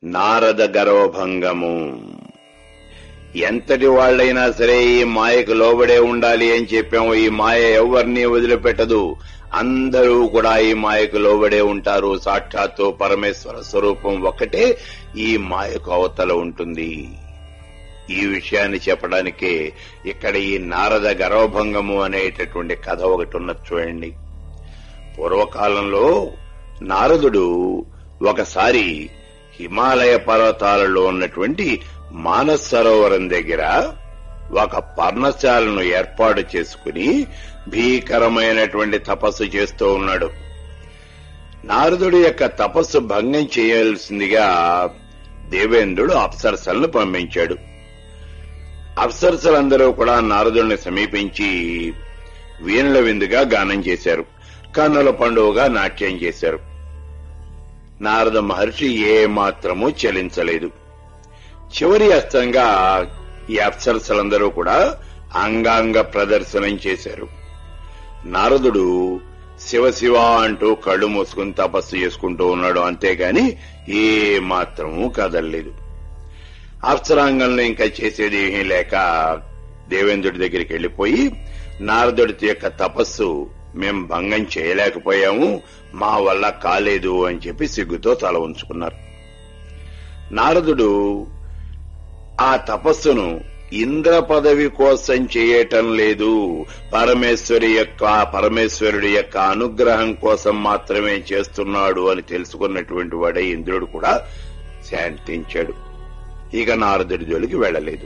నారద గర్వభంగము ఎంతటి వాళ్ళైనా సరే ఈ మాయకు లోబడే ఉండాలి అని చెప్పాము ఈ మాయ ఎవరిని వదిలిపెట్టదు అందరూ కూడా ఈ మాయకు లోబడే ఉంటారు సాక్షాత్తు పరమేశ్వర స్వరూపం ఒక్కటే ఈ మాయకు అవతల ఉంటుంది ఈ విషయాన్ని చెప్పడానికే ఇక్కడ ఈ నారద గర్వభంగము అనేటటువంటి కథ ఒకటి ఉన్నది చూడండి పూర్వకాలంలో నారదుడు ఒకసారి హిమాలయ పర్వతాలలో ఉన్నటువంటి మానస్ సరోవరం దగ్గర ఒక పర్ణశాలను ఏర్పాటు చేసుకుని భీకరమైనటువంటి తపస్సు చేస్తూ ఉన్నాడు నారదుడి యొక్క తపస్సు భంగం చేయాల్సిందిగా దేవేంద్రుడు అప్సరసలను పంపించాడు అప్సరసలందరూ కూడా నారదుడిని సమీపించి వీణుల విందుగా గానం చేశారు కన్నుల పండుగగా నాట్యం చేశారు నారద మహర్షి ఏ మాత్రమూ చెలించలేదు చివరి అస్తంగా ఈ అప్సరసలందరూ కూడా అంగాంగ ప్రదర్శనం చేశారు నారదుడు శివ శివ అంటూ కళ్ళు మూసుకుని తపస్సు చేసుకుంటూ ఉన్నాడు అంతేగాని ఏ మాత్రమూ కదలలేదు అప్సరాంగంలో ఇంకా చేసేది ఏమీ లేక దేవేంద్రుడి దగ్గరికి వెళ్లిపోయి నారదుడి యొక్క తపస్సు మేం భంగం చేయలేకపోయాము మా వల్ల కాలేదు అని చెప్పి సిగ్గుతో తల ఉంచుకున్నారు నారదుడు ఆ తపస్సును ఇంద్ర పదవి కోసం చేయటం లేదు పరమేశ్వరి యొక్క పరమేశ్వరుడి యొక్క అనుగ్రహం కోసం మాత్రమే చేస్తున్నాడు అని తెలుసుకున్నటువంటి వాడే ఇంద్రుడు కూడా శాంతించాడు ఇక నారదుడి జోలికి వెళ్లలేదు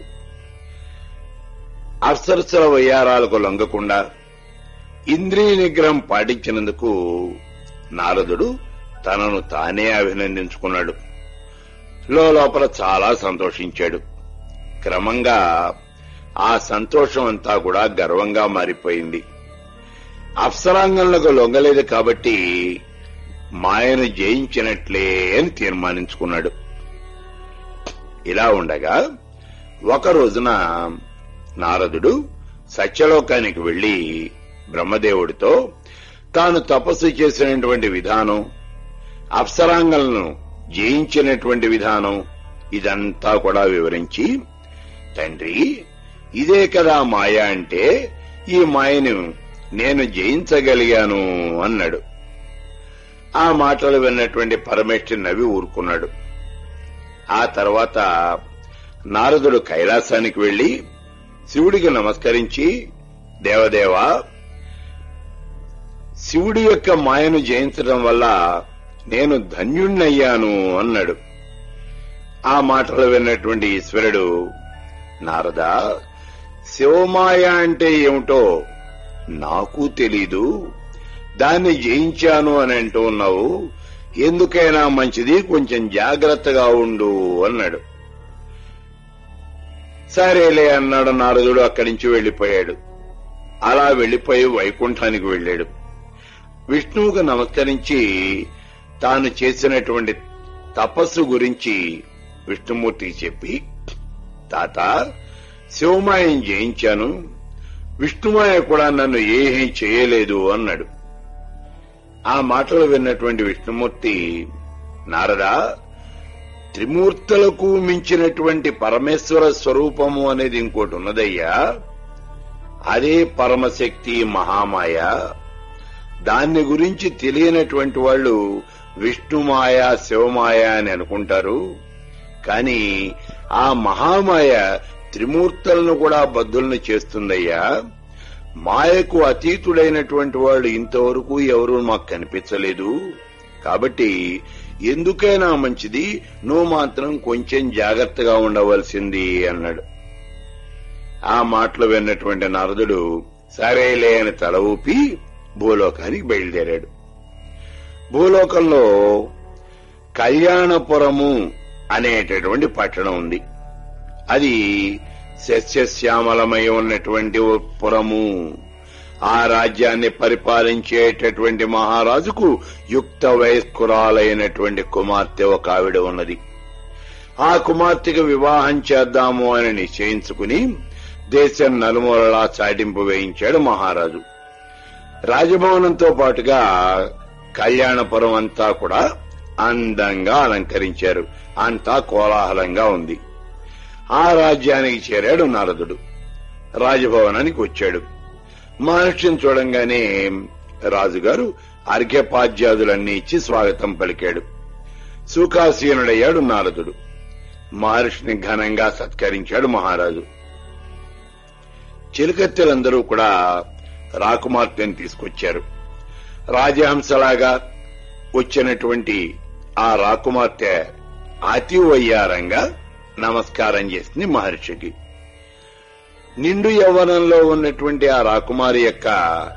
అప్సరసల వయ్యారాలకు లొంగకుండా ఇంద్రియ నిగ్రహం పాటించినందుకు నారదుడు తనను తానే అభినందించుకున్నాడు లోపల చాలా సంతోషించాడు క్రమంగా ఆ సంతోషం అంతా కూడా గర్వంగా మారిపోయింది అప్సరాంగంలకు లొంగలేదు కాబట్టి మాయను జయించినట్లే అని తీర్మానించుకున్నాడు ఇలా ఉండగా ఒక రోజున నారదుడు సత్యలోకానికి వెళ్లి బ్రహ్మదేవుడితో తాను తపస్సు చేసినటువంటి విధానం అప్సరాంగలను జయించినటువంటి విధానం ఇదంతా కూడా వివరించి తండ్రి ఇదే కదా మాయ అంటే ఈ మాయను నేను జయించగలిగాను అన్నాడు ఆ మాటలు విన్నటువంటి పరమేశ్వరి నవ్వి ఊరుకున్నాడు ఆ తర్వాత నారదుడు కైలాసానికి వెళ్లి శివుడికి నమస్కరించి దేవదేవా శివుడి యొక్క మాయను జయించడం వల్ల నేను ధన్యుణ్ణయ్యాను అన్నాడు ఆ మాటలు విన్నటువంటి ఈశ్వరుడు నారద శివమాయ అంటే ఏమిటో నాకు తెలీదు దాన్ని జయించాను అని అంటూ ఉన్నావు ఎందుకైనా మంచిది కొంచెం జాగ్రత్తగా ఉండు అన్నాడు సరేలే అన్నాడు నారదుడు అక్కడి నుంచి వెళ్లిపోయాడు అలా వెళ్లిపోయి వైకుంఠానికి వెళ్ళాడు విష్ణువుకు నమస్కరించి తాను చేసినటువంటి తపస్సు గురించి విష్ణుమూర్తికి చెప్పి తాత శివమాయం జయించాను విష్ణుమాయ కూడా నన్ను ఏమీ చేయలేదు అన్నాడు ఆ మాటలు విన్నటువంటి విష్ణుమూర్తి నారదా త్రిమూర్తులకు మించినటువంటి పరమేశ్వర స్వరూపము అనేది ఇంకోటి ఉన్నదయ్యా అదే పరమశక్తి మహామాయ దాన్ని గురించి తెలియనటువంటి వాళ్ళు విష్ణుమాయ శివమాయ అని అనుకుంటారు కాని ఆ మహామాయ త్రిమూర్తులను కూడా బద్దులను చేస్తుందయ్యా మాయకు అతీతుడైనటువంటి వాళ్ళు ఇంతవరకు ఎవరూ మాకు కనిపించలేదు కాబట్టి ఎందుకైనా మంచిది నువ్వు మాత్రం కొంచెం జాగ్రత్తగా ఉండవలసింది అన్నాడు ఆ మాటలు విన్నటువంటి నారదుడు సరేలే అని తల ఊపి భూలోకానికి బయలుదేరాడు భూలోకంలో కళ్యాణపురము అనేటటువంటి పట్టణం ఉంది అది సస్యశ్యామలమై ఉన్నటువంటి ఓ పురము ఆ రాజ్యాన్ని పరిపాలించేటటువంటి మహారాజుకు యుక్త వయస్కురాలైనటువంటి కుమార్తె ఒక ఆవిడ ఉన్నది ఆ కుమార్తెకు వివాహం చేద్దాము అని నిశ్చయించుకుని దేశం నలుమూలలా చాటింపు వేయించాడు మహారాజు రాజభవనంతో పాటుగా కళ్యాణపురం అంతా కూడా అందంగా అలంకరించారు అంతా కోలాహలంగా ఉంది ఆ రాజ్యానికి చేరాడు నారదుడు రాజభవనానికి వచ్చాడు మహర్షిని చూడంగానే రాజుగారు అర్ఘ్యపాద్యాదులన్నీ ఇచ్చి స్వాగతం పలికాడు సుఖాసీనుడయ్యాడు నారదుడు మహర్షిని ఘనంగా సత్కరించాడు మహారాజు చిలకత్తెలందరూ కూడా రాకుమార్తెను తీసుకొచ్చారు రాజహంసలాగా వచ్చినటువంటి ఆ రాకుమార్తె అతి వయ్యారంగా నమస్కారం చేసింది మహర్షికి నిండు యవ్వనంలో ఉన్నటువంటి ఆ రాకుమారి యొక్క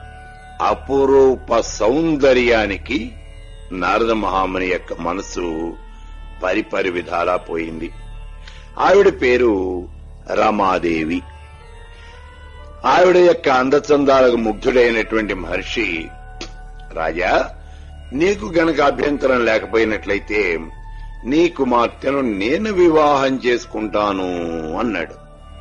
అపురూప సౌందర్యానికి నారద మహాముని యొక్క మనసు పరిపరి విధాలా పోయింది ఆవిడ పేరు రమాదేవి ఆవిడ యొక్క అందచందాలకు ముగ్ధుడైనటువంటి మహర్షి రాజా నీకు గనక అభ్యంతరం లేకపోయినట్లయితే నీ కుమార్తెను నేను వివాహం చేసుకుంటాను అన్నాడు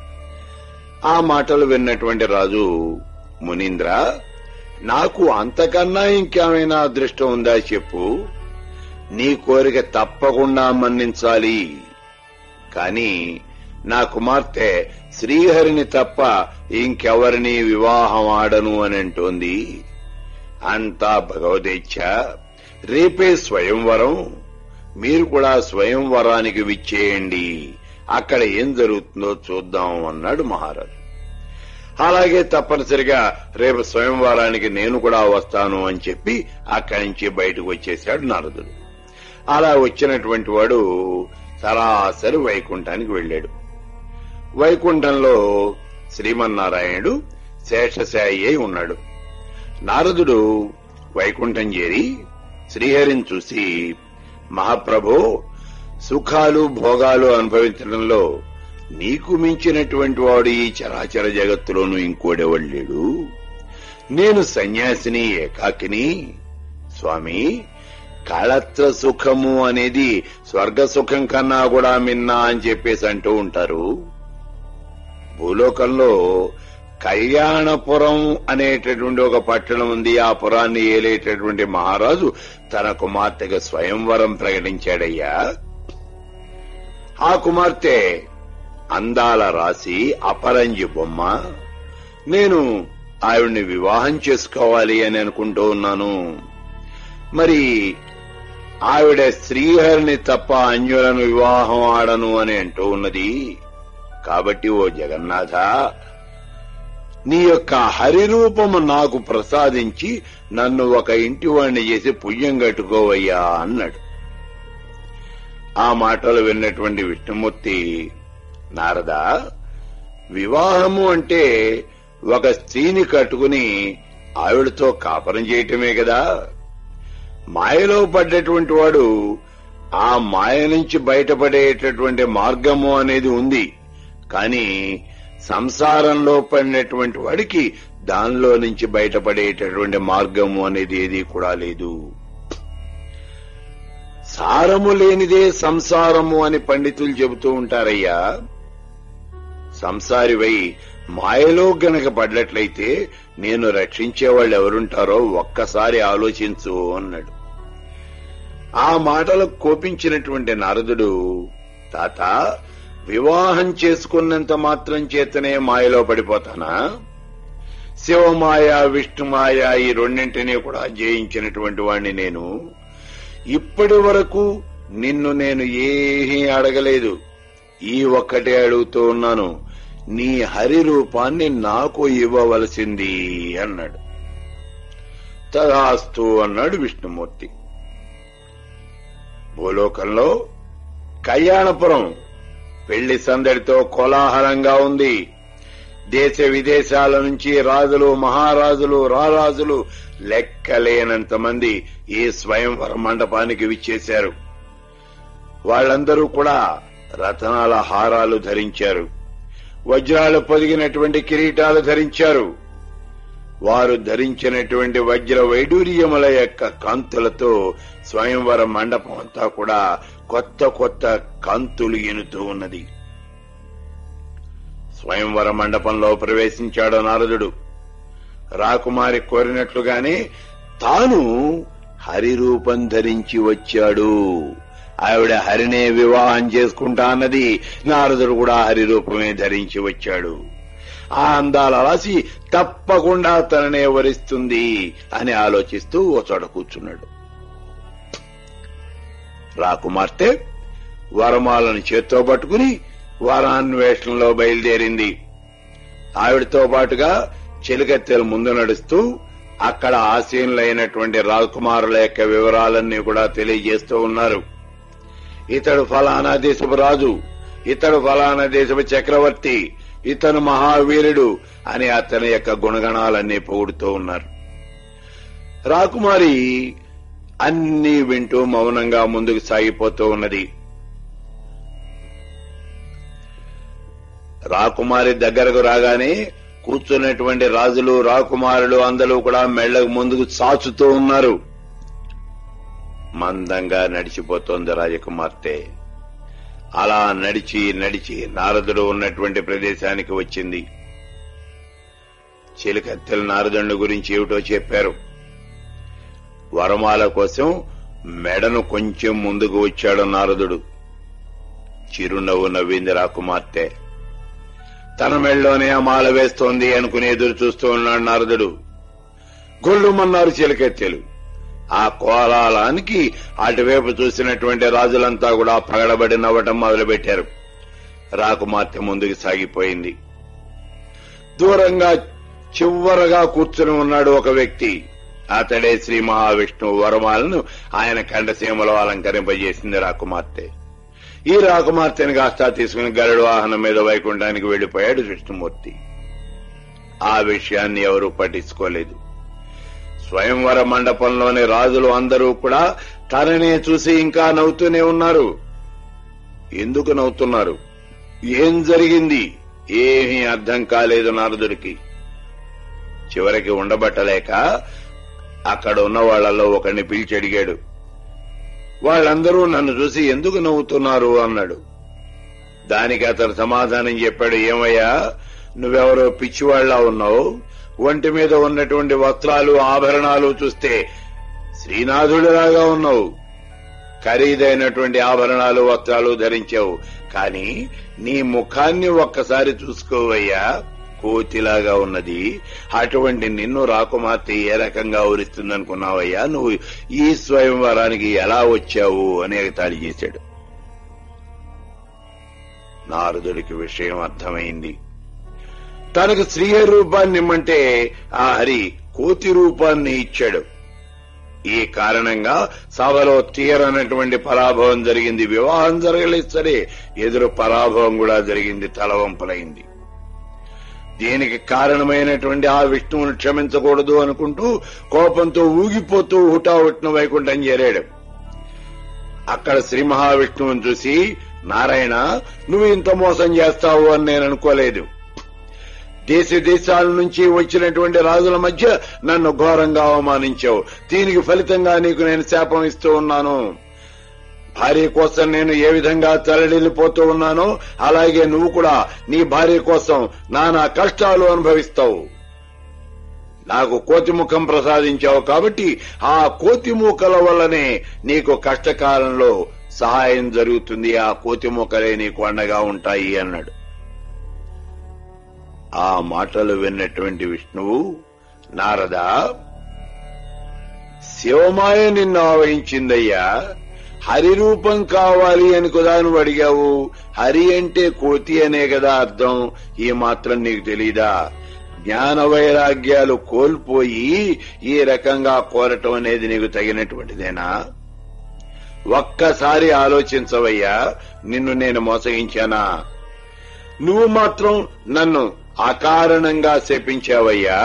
ఆ మాటలు విన్నటువంటి రాజు మునీంద్ర నాకు అంతకన్నా ఇంకేమైనా అదృష్టం ఉందా చెప్పు నీ కోరిక తప్పకుండా మన్నించాలి కాని నా కుమార్తె శ్రీహరిని తప్ప ఇంకెవరిని వివాహం ఆడను అని అంటోంది అంతా భగవదేచ్ఛ రేపే స్వయంవరం మీరు కూడా స్వయంవరానికి విచ్చేయండి అక్కడ ఏం జరుగుతుందో చూద్దాం అన్నాడు మహారాజు అలాగే తప్పనిసరిగా రేపు స్వయంవరానికి నేను కూడా వస్తాను అని చెప్పి అక్కడి నుంచి బయటకు వచ్చేశాడు నారదుడు అలా వచ్చినటువంటి వాడు సరాసరి వైకుంఠానికి వెళ్ళాడు వైకుంఠంలో శ్రీమన్నారాయణుడు శేషశాయి అయి ఉన్నాడు నారదుడు వైకుంఠం చేరి శ్రీహరిని చూసి మహాప్రభో సుఖాలు భోగాలు అనుభవించడంలో నీకు మించినటువంటి వాడు ఈ చరాచర జగత్తులోనూ ఇంకోడెవడు లేడు నేను సన్యాసిని ఏకాకిని స్వామి కళత్ర సుఖము అనేది స్వర్గ సుఖం కన్నా కూడా మిన్నా అని చెప్పేసి అంటూ ఉంటారు భూలోకంలో కళ్యాణపురం అనేటటువంటి ఒక పట్టణం ఉంది ఆ పురాన్ని ఏలేటటువంటి మహారాజు తన కుమార్తెగా స్వయంవరం ప్రకటించాడయ్యా ఆ కుమార్తె అందాల రాసి అపరంజి బొమ్మ నేను ఆవిడ్ని వివాహం చేసుకోవాలి అని అనుకుంటూ ఉన్నాను మరి ఆవిడ శ్రీహరిని తప్ప అన్యులను వివాహం ఆడను అని అంటూ ఉన్నది కాబట్టి ఓ జగన్నాథ నీ యొక్క హరిరూపము నాకు ప్రసాదించి నన్ను ఒక ఇంటివాణ్ణి చేసి పుణ్యం కట్టుకోవయ్యా అన్నాడు ఆ మాటలు విన్నటువంటి విష్ణుమూర్తి నారద వివాహము అంటే ఒక స్త్రీని కట్టుకుని ఆవిడతో కాపరం చేయటమే కదా మాయలో పడ్డటువంటి వాడు ఆ మాయ నుంచి బయటపడేటటువంటి మార్గము అనేది ఉంది కానీ సంసారంలో పడినటువంటి వాడికి దానిలో నుంచి బయటపడేటటువంటి మార్గము అనేది ఏది కూడా లేదు సారము లేనిదే సంసారము అని పండితులు చెబుతూ ఉంటారయ్యా సంసారివై మాయలో గనక పడ్డట్లయితే నేను రక్షించేవాళ్ళు ఎవరుంటారో ఒక్కసారి ఆలోచించు అన్నాడు ఆ మాటలకు కోపించినటువంటి నారదుడు తాత వివాహం చేసుకున్నంత మాత్రం చేతనే మాయలో పడిపోతానా శివమాయ విష్ణుమాయ ఈ రెండింటినీ కూడా జయించినటువంటి వాణ్ణి నేను ఇప్పటి వరకు నిన్ను నేను ఏమీ అడగలేదు ఈ ఒక్కటే అడుగుతూ ఉన్నాను నీ హరి రూపాన్ని నాకు ఇవ్వవలసింది అన్నాడు తదాస్తు అన్నాడు విష్ణుమూర్తి భూలోకంలో కళ్యాణపురం పెళ్లి సందడితో కోలాహలంగా ఉంది దేశ విదేశాల నుంచి రాజులు మహారాజులు రారాజులు లెక్కలేనంత మంది ఈ స్వయంవర మండపానికి విచ్చేశారు వాళ్ళందరూ కూడా రతనాల హారాలు ధరించారు వజ్రాలు పొదిగినటువంటి కిరీటాలు ధరించారు వారు ధరించినటువంటి వజ్ర వైడూర్యముల యొక్క కాంతులతో స్వయంవర మండపం అంతా కూడా కొత్త కొత్త కాంతులు ఎనుతూ ఉన్నది స్వయంవర మండపంలో ప్రవేశించాడు నారదుడు రాకుమారి కోరినట్లుగానే తాను హరి రూపం ధరించి వచ్చాడు ఆవిడ హరినే వివాహం చేసుకుంటా అన్నది నారదుడు కూడా హరి రూపమే ధరించి వచ్చాడు ఆ అందాల రాశి తప్పకుండా తననే వరిస్తుంది అని ఆలోచిస్తూ ఓ చోట కూర్చున్నాడు రాకుమార్తె వరమాలను చేత్తో పట్టుకుని వరాన్వేషణలో బయలుదేరింది ఆవిడతో పాటుగా చిలికత్తెలు ముందు నడుస్తూ అక్కడ ఆసీనులైనటువంటి రాకుమారుల యొక్క వివరాలన్నీ కూడా తెలియజేస్తూ ఉన్నారు ఇతడు ఫలానా దేశపు రాజు ఇతడు ఫలానా దేశపు చక్రవర్తి ఇతను మహావీరుడు అని అతని యొక్క గుణగణాలన్నీ పొగుడుతూ ఉన్నారు రాకుమారి అన్నీ వింటూ మౌనంగా ముందుకు సాగిపోతూ ఉన్నది రాకుమారి దగ్గరకు రాగానే కూర్చున్నటువంటి రాజులు రాకుమారులు అందరూ కూడా మెళ్ళకు ముందుకు సాచుతూ ఉన్నారు మందంగా నడిచిపోతోంది రాజకుమార్తె అలా నడిచి నడిచి నారదుడు ఉన్నటువంటి ప్రదేశానికి వచ్చింది చిలికత్తెల నారదుని గురించి ఏమిటో చెప్పారు వరమాల కోసం మెడను కొంచెం ముందుకు వచ్చాడు నారదుడు చిరునవ్వు నవ్వింది రాకుమార్తె తన మెళ్ళలోనే ఆ మాల వేస్తోంది అనుకుని ఎదురు చూస్తూ ఉన్నాడు నారదుడు గొల్లుమన్నారు చిలకెత్తెలు ఆ కోలాలానికి అటువైపు చూసినటువంటి రాజులంతా కూడా పగడబడి నవ్వటం మొదలుపెట్టారు రాకుమార్తె ముందుకు సాగిపోయింది దూరంగా చివరగా కూర్చుని ఉన్నాడు ఒక వ్యక్తి అతడే శ్రీ మహావిష్ణువు వరమాలను ఆయన కండసీమలో అలంకరింపజేసింది రాకుమార్తె ఈ రాకుమార్తెను కాస్త తీసుకుని గరుడు వాహనం మీద వైకుంఠానికి వెళ్లిపోయాడు విష్ణుమూర్తి ఆ విషయాన్ని ఎవరూ పట్టించుకోలేదు స్వయంవర మండపంలోని రాజులు అందరూ కూడా తననే చూసి ఇంకా నవ్వుతూనే ఉన్నారు ఎందుకు నవ్వుతున్నారు ఏం జరిగింది ఏమీ అర్థం కాలేదు నారదుడికి చివరికి ఉండబట్టలేక అక్కడ ఉన్న వాళ్లలో ఒకరిని పిలిచి అడిగాడు వాళ్ళందరూ నన్ను చూసి ఎందుకు నవ్వుతున్నారు అన్నాడు దానికి అతను సమాధానం చెప్పాడు ఏమయ్యా నువ్వెవరో పిచ్చివాళ్లా ఉన్నావు ఒంటి మీద ఉన్నటువంటి వస్త్రాలు ఆభరణాలు చూస్తే శ్రీనాథుడిలాగా ఉన్నావు ఖరీదైనటువంటి ఆభరణాలు వస్త్రాలు ధరించావు కానీ నీ ముఖాన్ని ఒక్కసారి చూసుకోవయ్యా కోతిలాగా ఉన్నది అటువంటి నిన్ను రాకుమార్తె ఏ రకంగా ఊరిస్తుందనుకున్నావయ్యా నువ్వు ఈ స్వయంవరానికి ఎలా వచ్చావు అని ఎగతాళి చేశాడు నారదుడికి విషయం అర్థమైంది తనకు శ్రీహ రూపాన్ని ఇమ్మంటే ఆ హరి కోతి రూపాన్ని ఇచ్చాడు ఈ కారణంగా సభలో తీరనటువంటి పరాభవం జరిగింది వివాహం జరగలేదు సరే ఎదురు పరాభవం కూడా జరిగింది తలవంపులైంది దీనికి కారణమైనటువంటి ఆ విష్ణువును క్షమించకూడదు అనుకుంటూ కోపంతో ఊగిపోతూ హుటాహుట్న వైకుంఠం చేరాడు అక్కడ శ్రీ మహావిష్ణువుని చూసి నారాయణ నువ్వు ఇంత మోసం చేస్తావు అని నేను అనుకోలేదు దేశ దేశాల నుంచి వచ్చినటువంటి రాజుల మధ్య నన్ను ఘోరంగా అవమానించావు దీనికి ఫలితంగా నీకు నేను శాపం ఇస్తూ ఉన్నాను భార్య కోసం నేను ఏ విధంగా తలడిల్లిపోతూ ఉన్నానో అలాగే నువ్వు కూడా నీ భార్య కోసం నానా కష్టాలు అనుభవిస్తావు నాకు కోతి ముఖం ప్రసాదించావు కాబట్టి ఆ కోతి మూకల వల్లనే నీకు కష్టకాలంలో సహాయం జరుగుతుంది ఆ కోతి మూకలే నీకు అండగా ఉంటాయి అన్నాడు ఆ మాటలు విన్నటువంటి విష్ణువు నారద శివమాయ నిన్ను ఆవహించిందయ్యా హరి రూపం కావాలి అని కదా నువ్వు అడిగావు హరి అంటే కోతి అనే కదా అర్థం ఈ మాత్రం నీకు తెలీదా జ్ఞాన వైరాగ్యాలు కోల్పోయి ఈ రకంగా కోరటం అనేది నీకు తగినటువంటిదేనా ఒక్కసారి ఆలోచించవయ్యా నిన్ను నేను మోసగించానా నువ్వు మాత్రం నన్ను అకారణంగా శపించావయ్యా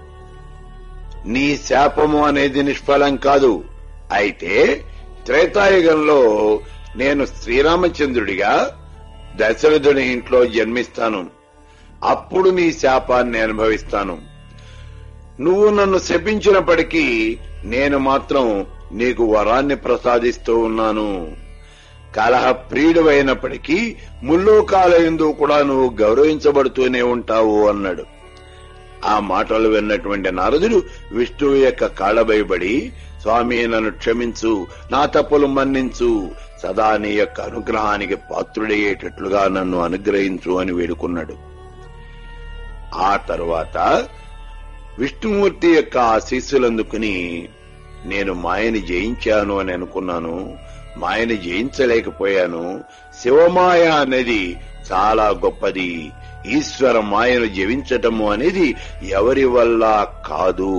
నీ శాపము అనేది నిష్ఫలం కాదు అయితే త్రేతాయుగంలో నేను శ్రీరామచంద్రుడిగా దశరథుని ఇంట్లో జన్మిస్తాను అప్పుడు నీ శాపాన్ని అనుభవిస్తాను నువ్వు నన్ను శపించినప్పటికీ నేను మాత్రం నీకు వరాన్ని ప్రసాదిస్తూ ఉన్నాను కలహ ప్రియుడమైనప్పటికీ ముల్లోకాల ఎందు కూడా నువ్వు గౌరవించబడుతూనే ఉంటావు అన్నాడు ఆ మాటలు విన్నటువంటి నారదుడు విష్ణువు యొక్క కాళ్ళబైబడి స్వామి నన్ను క్షమించు నా తప్పులు మన్నించు సదా నీ యొక్క అనుగ్రహానికి పాత్రుడయ్యేటట్లుగా నన్ను అనుగ్రహించు అని వేడుకున్నాడు ఆ తరువాత విష్ణుమూర్తి యొక్క ఆశీస్సులందుకుని నేను మాయని జయించాను అని అనుకున్నాను మాయని జయించలేకపోయాను శివమాయ అనేది చాలా గొప్పది ఈశ్వర మాయను జయించటము అనేది ఎవరి వల్ల కాదు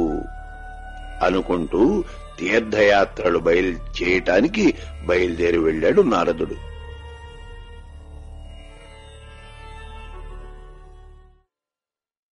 అనుకుంటూ తీర్థయాత్రలు బయలు చేయటానికి బయలుదేరి వెళ్ళాడు నారదుడు